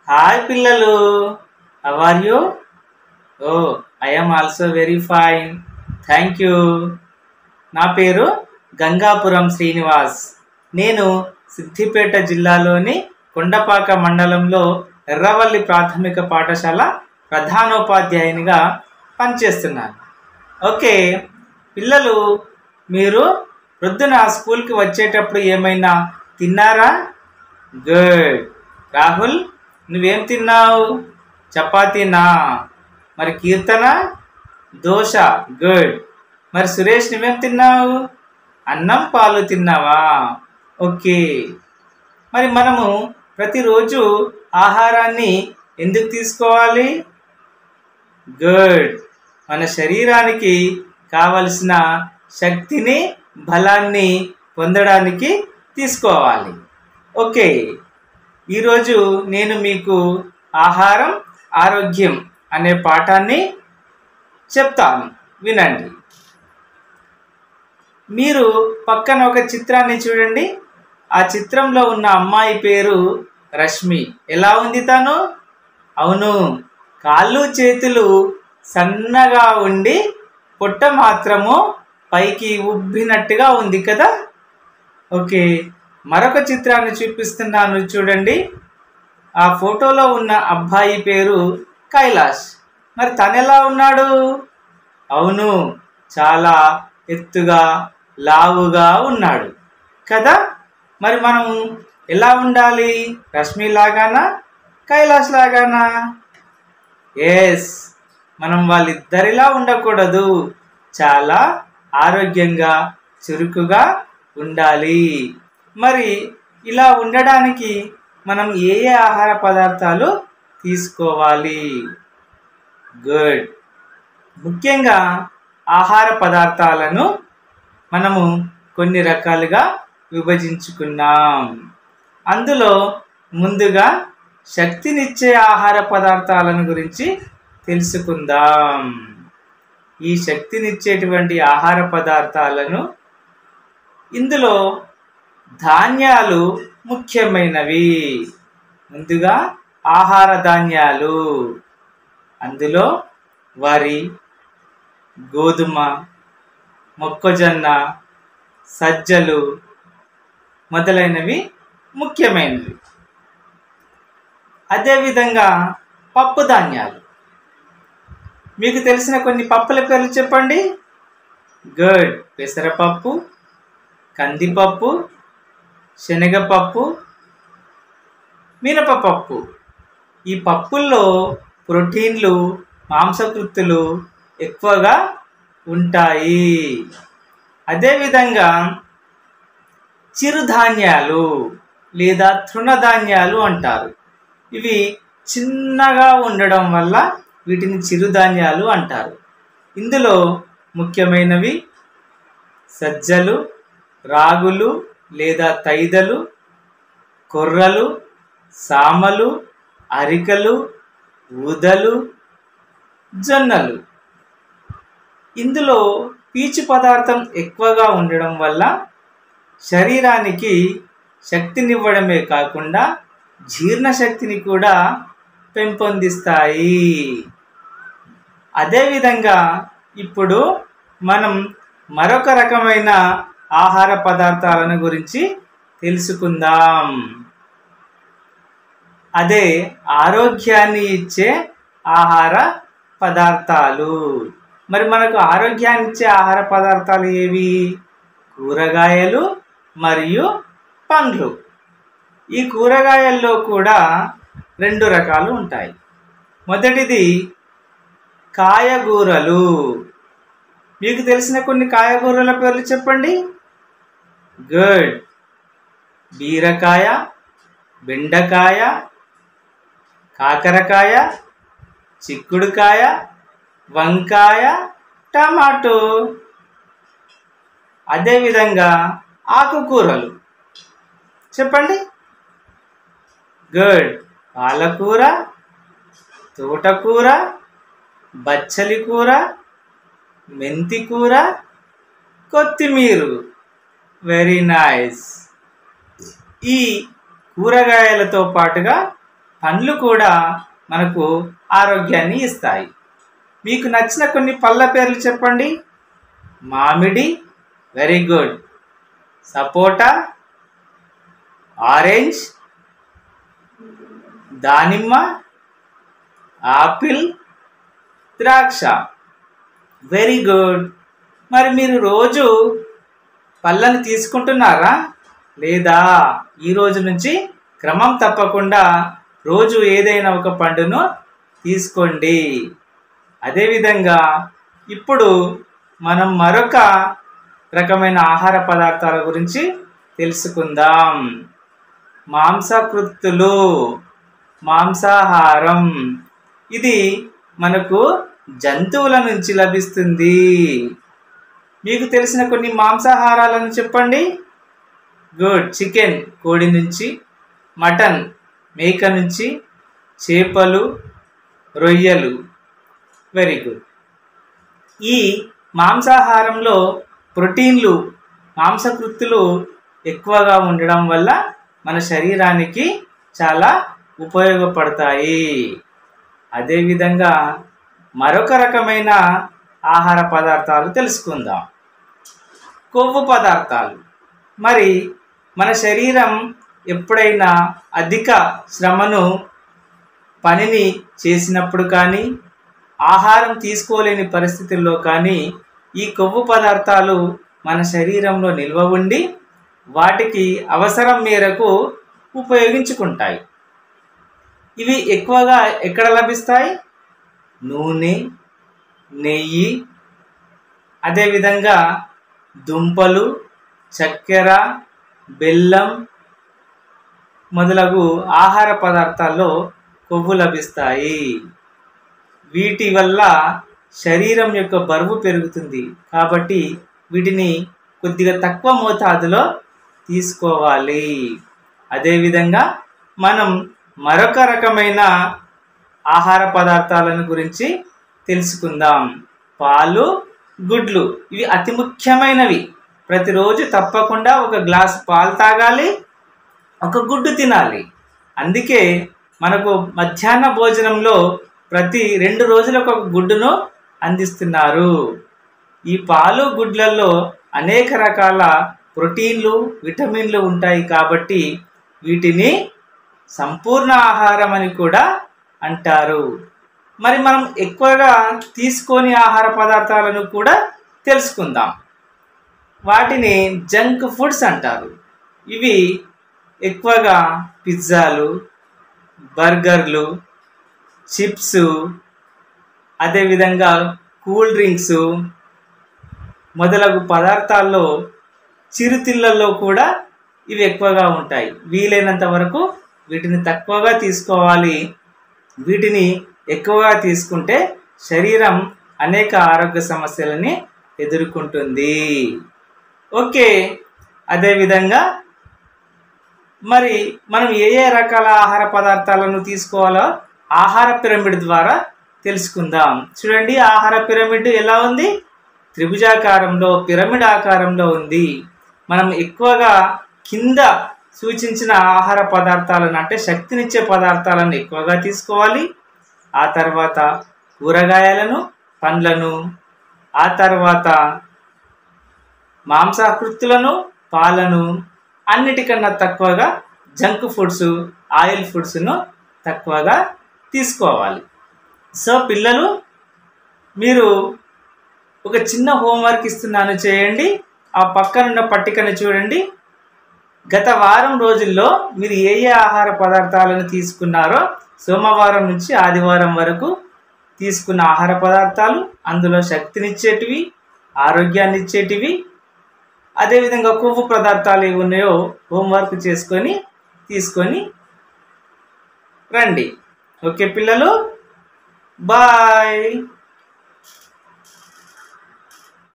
hi పిల్లలు how are you oh I am also very fine thank you నా పేరు గంగాపురం శ్రీనివాస్ నేను సిద్దిపేట జిల్లాలోని కొండపాక మండలంలో ఎర్రవల్లి ప్రాథమిక పాఠశాల ప్రధానోపాధ్యాయునిగా పనిచేస్తున్నాను ఓకే పిల్లలు మీరు ప్రొద్దున స్కూల్కి వచ్చేటప్పుడు ఏమైనా తిన్నారా గుడ్ రాహుల్ నువ్వేం తిన్నావు చపాతీనా మరి కీర్తన దోశ గుడ్ మరి సురేష్ నువ్వేం తిన్నావు అన్నం పాలు తిన్నావా ఓకే మరి మనము ప్రతిరోజు ఆహారాన్ని ఎందుకు తీసుకోవాలి గుడ్ మన శరీరానికి కావలసిన శక్తిని బలాన్ని పొందడానికి తీసుకోవాలి ఓకే ఈరోజు నేను మీకు ఆహారం ఆరోగ్యం అనే పాఠాన్ని చెప్తాను వినండి మీరు పక్కన ఒక చిత్రాన్ని చూడండి ఆ చిత్రంలో ఉన్న అమ్మాయి పేరు రష్మి ఎలా ఉంది తను అవును కాళ్ళు చేతులు సన్నగా ఉండి పొట్ట మాత్రము పైకి ఉబ్బినట్టుగా ఉంది కదా ఓకే మరొక చిత్రాన్ని చూపిస్తున్నాను చూడండి ఆ ఫోటోలో ఉన్న అబ్బాయి పేరు కైలాష్ మరి తను ఎలా ఉన్నాడు అవును చాలా ఎత్తుగా లావుగా ఉన్నాడు కదా మరి మనం ఎలా ఉండాలి రశ్మి లాగానా కైలాష్ లాగానా ఎస్ మనం వాళ్ళిద్దరిలా ఉండకూడదు చాలా ఆరోగ్యంగా చురుకుగా ఉండాలి మరి ఇలా ఉండడానికి మనం ఏ ఏ ఆహార పదార్థాలు తీసుకోవాలి గుడ్ ముఖ్యంగా ఆహార పదార్థాలను మనము కొన్ని రకాలుగా విభజించుకున్నాం అందులో ముందుగా శక్తినిచ్చే ఆహార పదార్థాలను గురించి తెలుసుకుందాం ఈ శక్తినిచ్చేటువంటి ఆహార పదార్థాలను ఇందులో ధాన్యాలు ముఖ్యమైనవి ముందుగా ఆహార ధాన్యాలు అందులో వరి గోధుమ మొక్కజొన్న సజ్జలు మొదలైనవి ముఖ్యమైనవి అదేవిధంగా పప్పు ధాన్యాలు మీకు తెలిసిన కొన్ని పప్పుల పేర్లు చెప్పండి గుడ్ పెసరపప్పు కందిపప్పు శనగపప్పు మినపపప్పు ఈ పప్పుల్లో ప్రోటీన్లు మాంసకృత్తులు ఎక్కువగా ఉంటాయి అదేవిధంగా చిరుధాన్యాలు లేదా తృణధాన్యాలు అంటారు ఇవి చిన్నగా ఉండడం వల్ల వీటిని చిరుధాన్యాలు అంటారు ఇందులో ముఖ్యమైనవి సజ్జలు రాగులు లేదా తైదలు కొర్రలు సామలు అరికలు ఊదలు జొన్నలు ఇందులో పీచు పదార్థం ఎక్కువగా ఉండడం వల్ల శరీరానికి శక్తినివ్వడమే కాకుండా జీర్ణశక్తిని కూడా పెంపొందిస్తాయి అదేవిధంగా ఇప్పుడు మనం మరొక రకమైన ఆహార పదార్థాలను గురించి తెలుసుకుందాం అదే ఆరోగ్యాన్ని ఇచ్చే ఆహార పదార్థాలు మరి మనకు ఆరోగ్యాన్ని ఇచ్చే ఆహార పదార్థాలు ఏవి కూరగాయలు మరియు పండ్లు ఈ కూరగాయల్లో కూడా రెండు రకాలు ఉంటాయి మొదటిది కాయగూరలు మీకు తెలిసిన కొన్ని కాయగూరల పేర్లు చెప్పండి గుడ్ బీరకాయ బెండకాయ కాకరకాయ చిక్కుడుకాయ వంకాయ టమాటో అదేవిధంగా ఆకుకూరలు చెప్పండి గుడ్ పాలకూర తోటకూర బచ్చలి కూర మెంతి కూర కొత్తిమీరు వెరీ నైస్ ఈ కూరగాయలతో పాటుగా పండ్లు కూడా మనకు ఆరోగ్యాన్ని ఇస్తాయి మీకు నచ్చిన కొన్ని పళ్ళ పేర్లు చెప్పండి మామిడి వెరీ గుడ్ సపోటా ఆరెంజ్ దానిమ్మ ఆపిల్ ద్రాక్ష వెరీ గుడ్ మరి మీరు రోజు పళ్ళని తీసుకుంటున్నారా లేదా ఈ రోజు నుంచి క్రమం తప్పకుండా రోజు ఏదైనా ఒక పండును తీసుకోండి అదేవిధంగా ఇప్పుడు మనం మరొక రకమైన ఆహార పదార్థాల గురించి తెలుసుకుందాం మాంసకృత్తులు మాంసాహారం ఇది మనకు జంతువుల నుంచి లభిస్తుంది మీకు తెలిసిన కొన్ని మాంసాహారాలను చెప్పండి గుడ్ చికెన్ కోడి నుంచి మటన్ మేక నుంచి చేపలు రొయ్యలు వెరీ గుడ్ ఈ మాంసాహారంలో ప్రోటీన్లు మాంసకృత్తులు ఎక్కువగా ఉండడం వల్ల మన శరీరానికి చాలా ఉపయోగపడతాయి అదేవిధంగా మరొక రకమైన ఆహార పదార్థాలు తెలుసుకుందాం కొవ్వు పదార్థాలు మరి మన శరీరం ఎప్పుడైనా అధిక శ్రమను పనిని చేసినప్పుడు కానీ ఆహారం తీసుకోలేని పరిస్థితుల్లో కానీ ఈ కొవ్వు పదార్థాలు మన శరీరంలో నిల్వ ఉండి వాటికి అవసరం మేరకు ఉపయోగించుకుంటాయి ఇవి ఎక్కువగా ఎక్కడ లభిస్తాయి నూనె నెయ్యి అదేవిధంగా దుంపలు చక్కెర బెల్లం మొదలగు ఆహార పదార్థాల్లో కొవ్వు లభిస్తాయి వీటి వల్ల శరీరం యొక్క బరువు పెరుగుతుంది కాబట్టి వీటిని కొద్దిగా తక్కువ మోతాదులో తీసుకోవాలి అదేవిధంగా మనం మరొక రకమైన ఆహార పదార్థాలను గురించి తెలుసుకుందాం పాలు గుడ్లు ఇవి అతి ముఖ్యమైనవి ప్రతిరోజు తప్పకుండా ఒక గ్లాస్ పాలు తాగాలి ఒక గుడ్డు తినాలి అందుకే మనకు మధ్యాహ్న భోజనంలో ప్రతి రెండు రోజులకు ఒక గుడ్డును అందిస్తున్నారు ఈ పాలు గుడ్లలో అనేక రకాల ప్రోటీన్లు విటమిన్లు ఉంటాయి కాబట్టి వీటిని సంపూర్ణ ఆహారం అని కూడా అంటారు మరి మనం ఎక్కువగా తీసుకొని ఆహార పదార్థాలను కూడా తెలుసుకుందాం వాటిని జంక్ ఫుడ్స్ అంటారు ఇవి ఎక్కువగా పిజ్జాలు బర్గర్లు చిప్స్ అదేవిధంగా కూల్ డ్రింక్స్ మొదలగు పదార్థాల్లో చిరుతిళ్ళల్లో కూడా ఇవి ఎక్కువగా ఉంటాయి వీలైనంత వరకు వీటిని తక్కువగా తీసుకోవాలి వీటిని ఎక్కువగా తీసుకుంటే శరీరం అనేక ఆరోగ్య సమస్యలని ఎదుర్కొంటుంది ఓకే అదేవిధంగా మరి మనం ఏ ఏ రకాల ఆహార పదార్థాలను తీసుకోవాలో ఆహార పిరమిడ్ ద్వారా తెలుసుకుందాం చూడండి ఆహార పిరమిడ్ ఎలా ఉంది త్రిభుజాకారంలో పిరమిడ్ ఆకారంలో ఉంది మనం ఎక్కువగా కింద సూచించిన ఆహార పదార్థాలను అంటే శక్తినిచ్చే పదార్థాలను ఎక్కువగా తీసుకోవాలి ఆ తర్వాత కూరగాయలను పండ్లను ఆ తర్వాత మాంసాకృత్తులను పాలను అన్నిటికన్నా తక్కువగా జంక్ ఫుడ్స్ ఆయిల్ ఫుడ్స్ను తక్కువగా తీసుకోవాలి సో పిల్లలు మీరు ఒక చిన్న హోంవర్క్ ఇస్తున్నాను చేయండి ఆ పక్కనున్న పట్టికను చూడండి గత వారం రోజుల్లో మీరు ఏ ఏ ఆహార పదార్థాలను తీసుకున్నారో సోమవారం నుంచి ఆదివారం వరకు తీసుకున్న ఆహార పదార్థాలు అందులో శక్తినిచ్చేటివి ఆరోగ్యాన్ని ఇచ్చేటివి అదేవిధంగా కొవ్వు పదార్థాలు ఏవి ఉన్నాయో హోంవర్క్ చేసుకొని తీసుకొని రండి ఓకే పిల్లలు బాయ్